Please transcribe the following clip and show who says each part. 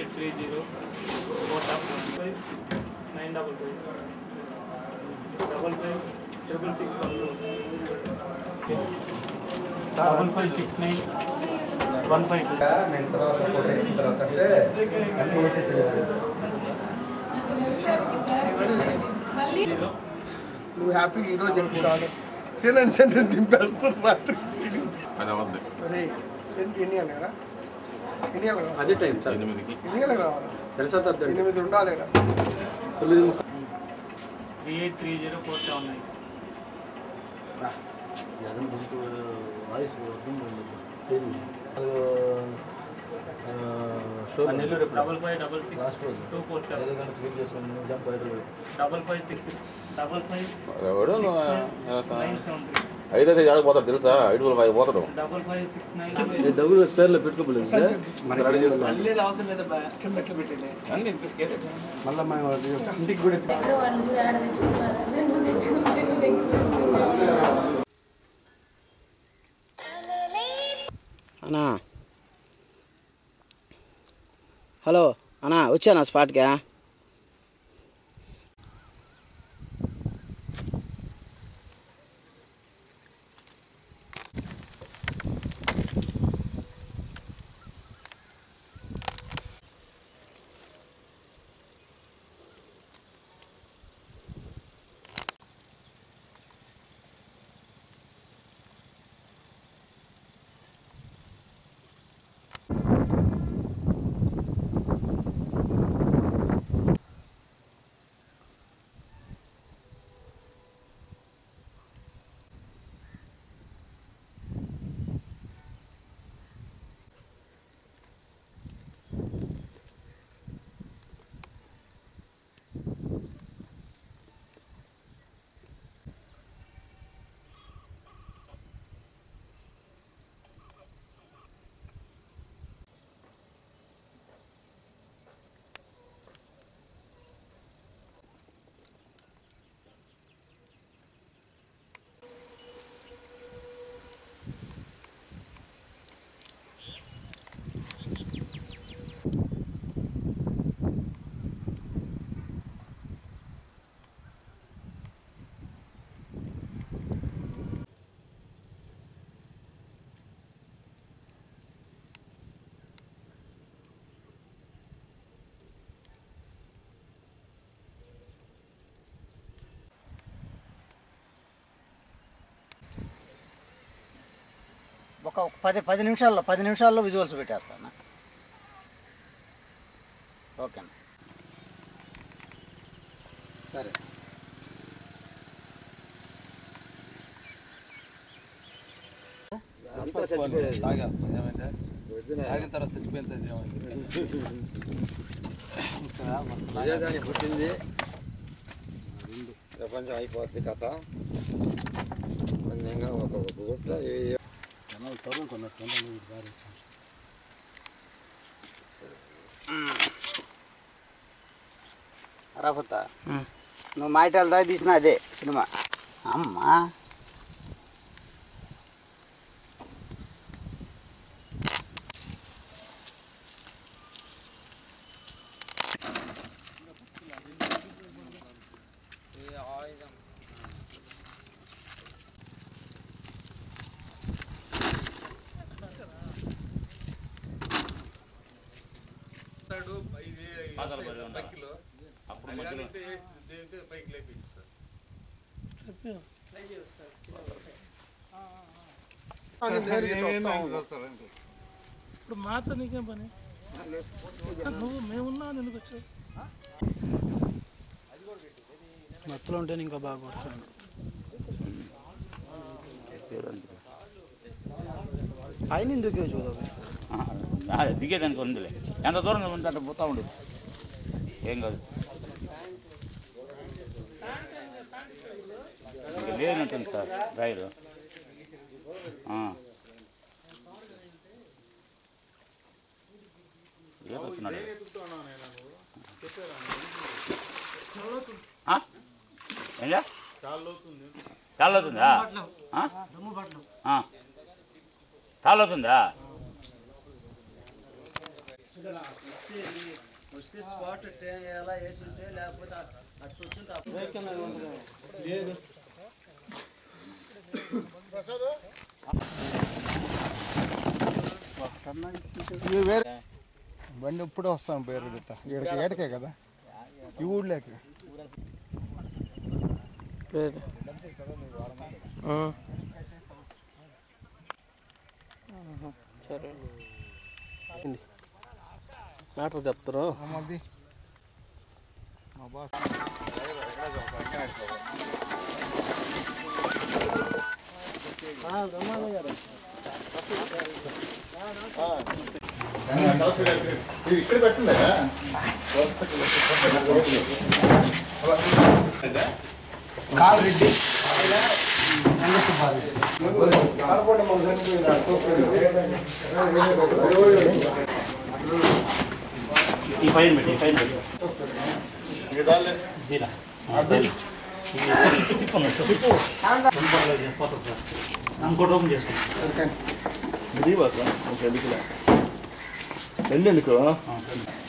Speaker 1: Eight three zero four double five nine double five double five triple six one double five six nine one five two
Speaker 2: నేను తర్వాత కొట్టేసిన తర్వాత అంటే అన్నీ వేసేసేయాలి
Speaker 3: నువ్వు హ్యాపీ ఈరోజు ఎక్కుతాను సీలన్ సెంటర్ దింపేస్తారు రాత్రి
Speaker 4: అది అవద్దు
Speaker 3: అరే సెంట్ ఎన్ని అని కదా ఎన్ని అని కావాలి
Speaker 2: అదే టైం సార్
Speaker 4: ఎనిమిదికి
Speaker 3: ఎన్ని అని కావాలి
Speaker 2: తెలుసా తద్దండి
Speaker 3: ఎనిమిది ఉండాలి ఈడ.
Speaker 2: తొమ్మిది ముక్క
Speaker 1: three eight three zero four seven nine
Speaker 2: Nellore
Speaker 1: double five double six two four seven double five six double five
Speaker 4: ఎవడు
Speaker 1: నైన్ సెవెన్ త్రీ
Speaker 4: ఐదైతే ఏడకు పోతాడు తెలుసా ఐదు వేల ఫైవ్ పోతాడు
Speaker 1: డబల్ ఫైవ్ సిక్స్ నైన్
Speaker 2: డబ్బులు స్పేర్లో పెట్టుకోలేదు
Speaker 4: మనకి రెడీ చేసుకోండి
Speaker 3: కిందకి పెట్టలే
Speaker 4: అన్ని తీసుకెళ్ళి
Speaker 2: మళ్ళీ మనం ఇంటికి కూడా
Speaker 5: ఎక్కడో వాళ్ళు చూడు ఆడ తెచ్చుకున్నారు నేను తెచ్చుకుంటే నువ్వు దగ్గర చేసుకున్నావు
Speaker 6: అన్నా హలో అన్నా వచ్చానా స్పాట్కా ఒక ఒక పది పది నిమిషాల్లో పది నిమిషాల్లో విజువల్స్ పెట్టేస్తాను ఓకే సరే
Speaker 2: తాగేస్తాం ఏమైంది తాగిన తర్వాత చచ్చిపోయింది ఏమైంది
Speaker 7: పుట్టింది ప్రపంచం అయిపోద్ది కథ అన్యంగా ఒక గుట్ట ఏ ఏ
Speaker 2: జనాలు తరుణ్ కొన్నట్టు బారేసారు
Speaker 6: రాపోతా నువ్వు మాయిటాల దాకా తీసిన అదే సినిమా అమ్మా
Speaker 8: ఇప్పుడు మాతో నీకేం పని నువ్వు మేమున్నా ఎందుకు వచ్చావు మత్తులో ఉంటే ఇంకా బాగా కొడతాను
Speaker 6: పైన ఎందుకు చూడవు
Speaker 9: దిగేదానికి ఉందిలే ఎంత దూరం ఉంటే అట్లా పోతా ఉండదు ఏం కాదు ఇక లేనట్టుంది సార్ డ్రైవర్ ఏమవుతున్నాడు ఆ? ఏంటా చాలా అవుతుందా ఆ? ఆ. చాలా అవుతుందా
Speaker 6: వస్తే స్పాట్ ఎలా వేసి ఉంటే లేకపోతే అట్టు వచ్చి లేదు
Speaker 3: బండి ఇప్పుడే వస్తాను పేరు దిట్ట ఈడకి ఏటకే కదా ఈ ఊళ్ళోకి
Speaker 1: సరే మ్యాటర్ చెప్తారు
Speaker 3: అది మా బాస్
Speaker 4: ఇక్కడ పెట్టండి
Speaker 3: కాలరెడ్డి
Speaker 9: ఈ ఫైన్ పెట్టి ఈ ఫైన్ పెట్టి
Speaker 4: ఇదాలే
Speaker 9: ఇలా సరే తిప్పు తిప్పు తిప్పు ఇంకోటి ఓపెన్ చేసుకోండి
Speaker 4: ఇది బాగా ఓకే ఎందుకులే వెళ్ళి ఎందుకు
Speaker 9: ఆ, సరే.